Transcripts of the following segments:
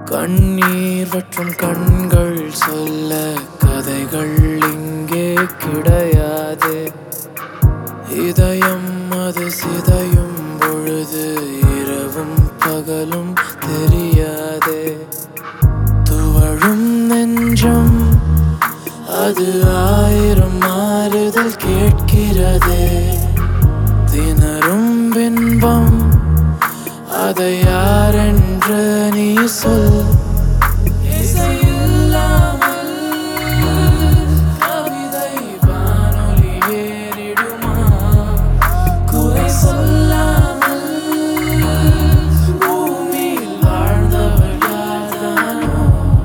கண்ணீர் வற்றும் கண்கள் சொல்ல கதைகள் இங்கே கிடையாது இதயம் அது சிதையும் பொழுது இரவும் பகலும் தெரியாதே துவழும் நெஞ்சம் அது ஆயிரம் மாறுதல் கேட்கிறதே திணறும் பின்பம் அதை யாரென்று நீ சொல் இசையில்லாமல் கவிதை வானொலி ஏறிடுமா குறை சொல்லாமல் பூமியில் வாழ்ந்தவள் யார்தானோ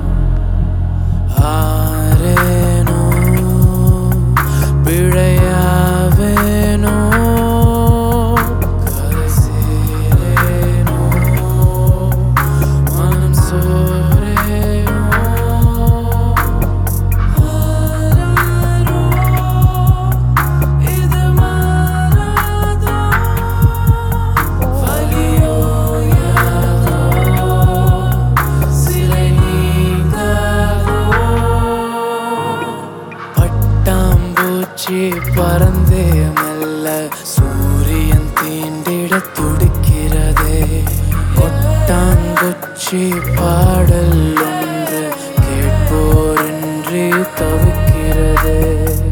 ஆரேனோ பிழையாவேனோ கரை சேரேனோ மனம் சோரேனோ ஆராரோ இது மாறாதோ வலியோ யாதோ சிறை நீங்காதோ பட்டாம்பூச்சி பறந்தே மெல்ல சூரியன் தீண்டிட துடிக்கிறதே கொட்டாங்குச்சி பாடல் ஒன்று கேட்போரின்றி தவிக்கிறதே